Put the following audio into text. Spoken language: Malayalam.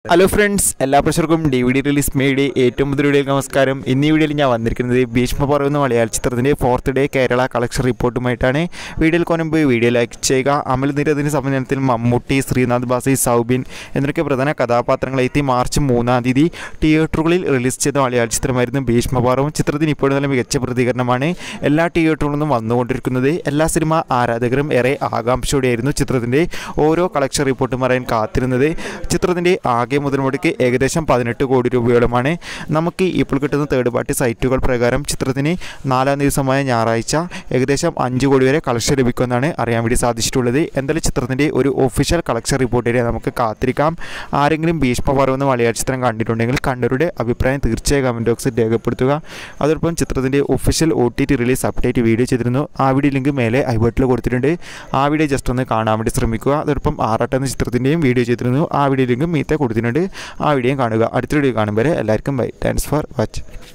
ഹലോ ഫ്രണ്ട്സ് എല്ലാ പ്രഷർക്കും ഡി വി ഡി റിലീസ് മേയുടെ ഏറ്റവും പുതിയ വീഡിയോയിൽ നമസ്കാരം ഇന്നീ വീഡിയോയിൽ ഞാൻ വന്നിരിക്കുന്നത് ഭീഷ്മ പറയുന്ന മലയാള ചിത്രത്തിൻ്റെ ഫോർത്ത് ഡേ കേരള കളക്ഷൻ റിപ്പോർട്ടുമായിട്ടാണ് വീഡിയോയിൽ കൊനുമ്പ് വീഡിയോ ലൈക്ക് ചെയ്യുക അമൽ നിരതിന് സംബന്ധത്തിൽ മമ്മൂട്ടി ശ്രീനാഥ് ബാസി സൗബിൻ എന്നൊക്കെ പ്രധാന കഥാപാത്രങ്ങളെത്തി മാർച്ച് മൂന്നാം തീയതി തിയേറ്ററുകളിൽ റിലീസ് ചെയ്ത മലയാള ചിത്രമായിരുന്നു ഭീഷ്മപാറവും ചിത്രത്തിന് ഇപ്പോഴും നല്ല മികച്ച പ്രതികരണമാണ് എല്ലാ തിയേറ്ററുകളിൽ നിന്നും വന്നുകൊണ്ടിരിക്കുന്നത് എല്ലാ സിനിമ ആരാധകരും ഏറെ ആകാംക്ഷയോടെയായിരുന്നു ചിത്രത്തിൻ്റെ ഓരോ കളക്ഷൻ റിപ്പോർട്ടും പറയാൻ കാത്തിരുന്നത് ചിത്രത്തിൻ്റെ ആകെ മുതൽ മുടക്ക് ഏകദേശം പതിനെട്ട് കോടി രൂപയോളമാണ് നമുക്ക് ഇപ്പോൾ കിട്ടുന്ന തേർഡ് പാർട്ടി സൈറ്റുകൾ പ്രകാരം ചിത്രത്തിന് നാലാം ദിവസമായ ഞായറാഴ്ച ഏകദേശം അഞ്ച് കോടി വരെ കളക്ഷൻ ലഭിക്കുമെന്നാണ് അറിയാൻ വേണ്ടി സാധിച്ചിട്ടുള്ളത് എന്തായാലും ചിത്രത്തിൻ്റെ ഒരു ഒഫീഷ്യൽ കളക്ഷൻ റിപ്പോർട്ട് വരെ നമുക്ക് കാത്തിരിക്കാം ആരെങ്കിലും ഭീഷ്മ പറയുന്ന മലയാള ചിത്രം കണ്ടിട്ടുണ്ടെങ്കിൽ കണ്ടവരുടെ അഭിപ്രായം തീർച്ചയായും കമൻറ്റ് ബോക്സിൽ രേഖപ്പെടുത്തുക അതോടൊപ്പം ചിത്രത്തിൻ്റെ official O T T release update video ചെയ്തിരുന്നു ആ വീഡിയോ ലിങ്ക് മേലെ ഐ ബട്ടിൽ കൊടുത്തിട്ടുണ്ട് ആ വീഡിയോ ജസ്റ്റ് ഒന്ന് കാണാൻ വേണ്ടി ശ്രമിക്കുക അതോടൊപ്പം ആറാട്ട് എന്ന ചിത്രത്തിൻ്റെയും വീഡിയോ ചെയ്തിരുന്നു ആ വീഡിയോ ലിങ്ക് മീത്തെ കൊടുത്തിട്ടുണ്ട് ആ വീഡിയോയും കാണുക അടുത്ത വീഡിയോ കാണും വരെ എല്ലാവർക്കും ബൈ താങ്ക്സ് ഫോർ വാച്ച്